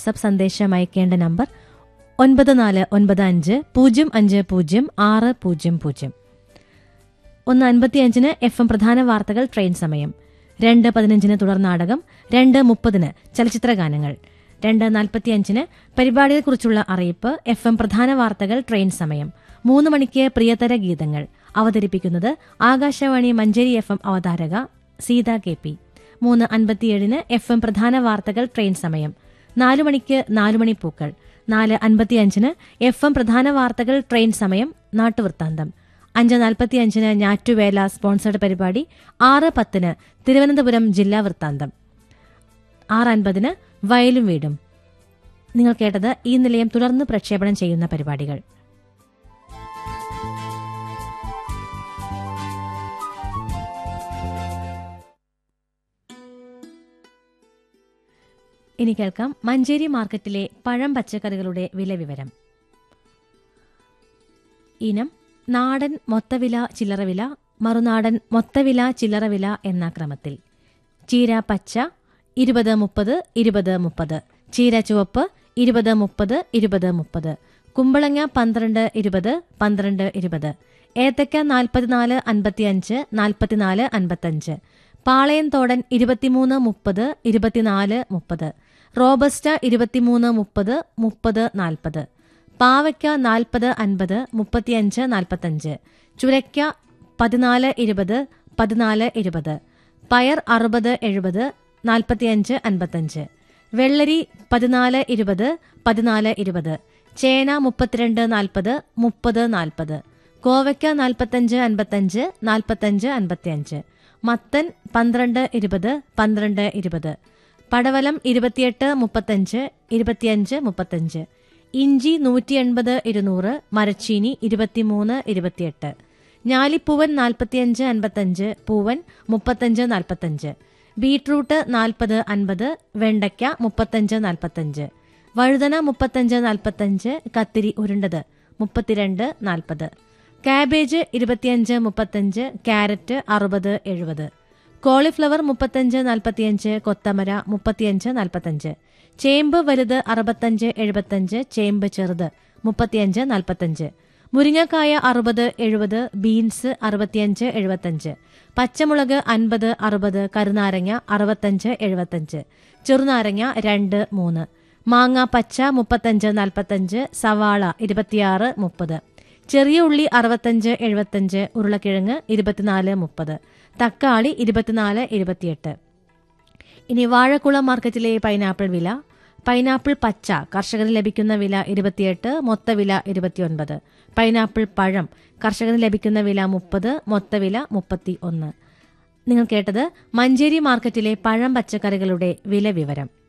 WhatsApp സന്ദേശം അയക്കേണ്ട number ഒൻപത് നാല് ഒൻപത് അഞ്ച് പൂജ്യം അഞ്ച് പൂജ്യം ആറ് പൂജ്യം പൂജ്യം ഒന്ന് അൻപത്തിയഞ്ചിന് എഫ് എം പ്രധാന വാർത്തകൾ ട്രെയിൻ സമയം രണ്ട് പതിനഞ്ചിന് തുടർ നാടകം രണ്ട് മുപ്പതിന് ചലച്ചിത്ര ഗാനങ്ങൾ രണ്ട് നാൽപ്പത്തിയഞ്ചിന് പരിപാടിയെക്കുറിച്ചുള്ള അറിയിപ്പ് എഫ് എം പ്രധാന വാർത്തകൾ ട്രെയിൻ സമയം മൂന്ന് മണിക്ക് പ്രിയതര ഗീതങ്ങൾ അവതരിപ്പിക്കുന്നത് ആകാശവാണി മഞ്ചേരി എഫ് എം അവതാരക സീത കെ പി മൂന്ന് അൻപത്തിയേഴിന് എഫ് എം പ്രധാന വാർത്തകൾ ട്രെയിൻ സമയം നാലു മണിക്ക് നാലുമണി പൂക്കൾ നാല് അൻപത്തിയഞ്ചിന് എഫ് എം പ്രധാന വാർത്തകൾ ട്രെയിൻ സമയം നാട്ടുവൃത്താന്തം അഞ്ച് നാൽപ്പത്തിയഞ്ചിന് ഞാറ്റുവേല സ്പോൺസർഡ് പരിപാടി ആറ് പത്തിന് തിരുവനന്തപുരം ജില്ലാ വൃത്താന്തം ആറ് അൻപതിന് വയലും വീടും നിങ്ങൾ കേട്ടത് ഈ നിലയം തുടർന്ന് പ്രക്ഷേപണം ചെയ്യുന്ന പരിപാടികൾ ഇനി കേൾക്കാം മഞ്ചേരി മാർക്കറ്റിലെ പഴം പച്ചക്കറികളുടെ വില വിവരം ഇനം നാടൻ മൊത്തവില ചില്ലറവില മറുനാടൻ മൊത്തവില ചില്ലറവില എന്ന ക്രമത്തിൽ ചീര പച്ച ഇരുപത് മുപ്പത് ഇരുപത് മുപ്പത് ചീര ചുവപ്പ് ഇരുപത് മുപ്പത് ഇരുപത് മുപ്പത് കുമ്പളങ്ങ പന്ത്രണ്ട് ഇരുപത് പന്ത്രണ്ട് ഇരുപത് ഏത്തക്ക നാൽപ്പത്തിനാല് അൻപത്തിയഞ്ച് നാൽപ്പത്തിനാല് അൻപത്തഞ്ച് പാളയം തോടൻ ഇരുപത്തിമൂന്ന് മുപ്പത് ഇരുപത്തിനാല് മുപ്പത് റോബസ്റ്റ ഇരുപത്തിമൂന്ന് മുപ്പത് മുപ്പത് നാൽപ്പത് പാവയ്ക്ക നാൽപ്പത് അൻപത് മുപ്പത്തിയഞ്ച് നാൽപ്പത്തഞ്ച് ചുരയ്ക്ക പതിനാല് ഇരുപത് പതിനാല് ഇരുപത് പയർ അറുപത് എഴുപത് നാൽപ്പത്തിയഞ്ച് അൻപത്തഞ്ച് വെള്ളരി പതിനാല് ഇരുപത് പതിനാല് ഇരുപത് ചേന മുപ്പത്തിരണ്ട് നാൽപ്പത് മുപ്പത് നാൽപ്പത് കോവയ്ക്ക നാൽപ്പത്തഞ്ച് അൻപത്തഞ്ച് നാൽപ്പത്തഞ്ച് അൻപത്തിയഞ്ച് മത്തൻ പന്ത്രണ്ട് ഇരുപത് പന്ത്രണ്ട് ഇരുപത് പടവലം ഇരുപത്തിയെട്ട് മുപ്പത്തഞ്ച് ഇരുപത്തിയഞ്ച് മുപ്പത്തഞ്ച് ഇഞ്ചി നൂറ്റി എൺപത് ഇരുന്നൂറ് മരച്ചീനി ഇരുപത്തിമൂന്ന് ഇരുപത്തിയെട്ട് ഞാലിപ്പൂവൻ നാൽപ്പത്തിയഞ്ച് അൻപത്തഞ്ച് പൂവൻ മുപ്പത്തഞ്ച് നാൽപ്പത്തഞ്ച് ബീട്രൂട്ട് നാൽപ്പത് അൻപത് വെണ്ടയ്ക്ക മുപ്പത്തഞ്ച് നാൽപ്പത്തഞ്ച് വഴുതന മുപ്പത്തഞ്ച് നാൽപ്പത്തഞ്ച് കത്തിരി ഉരുണ്ടത് മുപ്പത്തിരണ്ട് നാൽപ്പത് കാബേജ് ഇരുപത്തിയഞ്ച് മുപ്പത്തഞ്ച് ക്യാരറ്റ് അറുപത് എഴുപത് കോളിഫ്ലവർ മുപ്പത്തഞ്ച് നാൽപ്പത്തിയഞ്ച് കൊത്തമര മുപ്പത്തിയഞ്ച് നാൽപ്പത്തഞ്ച് ചേമ്പ് വലുത് അറുപത്തഞ്ച് എഴുപത്തഞ്ച് ചേമ്പ് ചെറുത് മുപ്പത്തിയഞ്ച് നാൽപ്പത്തഞ്ച് മുരിങ്ങക്കായ അറുപത് എഴുപത് ബീൻസ് അറുപത്തിയഞ്ച് എഴുപത്തഞ്ച് പച്ചമുളക് അൻപത് അറുപത് കരുനാരങ്ങ അറുപത്തഞ്ച് എഴുപത്തഞ്ച് ചെറുനാരങ്ങ രണ്ട് മൂന്ന് മാങ്ങ പച്ച മുപ്പത്തഞ്ച് നാൽപ്പത്തഞ്ച് സവാള ഇരുപത്തിയാറ് മുപ്പത് ചെറിയ ഉള്ളി അറുപത്തഞ്ച് എഴുപത്തഞ്ച് ഉരുളക്കിഴങ്ങ് ഇരുപത്തിനാല് മുപ്പത് തക്കാളി ഇരുപത്തിനാല് ഇരുപത്തിയെട്ട് ഇനി വാഴക്കുളം മാർക്കറ്റിലെ പൈനാപ്പിൾ വില പൈനാപ്പിൾ പച്ച കർഷകന് ലഭിക്കുന്ന വില ഇരുപത്തിയെട്ട് മൊത്തവില ഇരുപത്തിയൊൻപത് പൈനാപ്പിൾ പഴം കർഷകന് ലഭിക്കുന്ന വില മുപ്പത് മൊത്തവില മുപ്പത്തി ഒന്ന് നിങ്ങൾ കേട്ടത് മഞ്ചേരി മാർക്കറ്റിലെ പഴം പച്ചക്കറികളുടെ വില വിവരം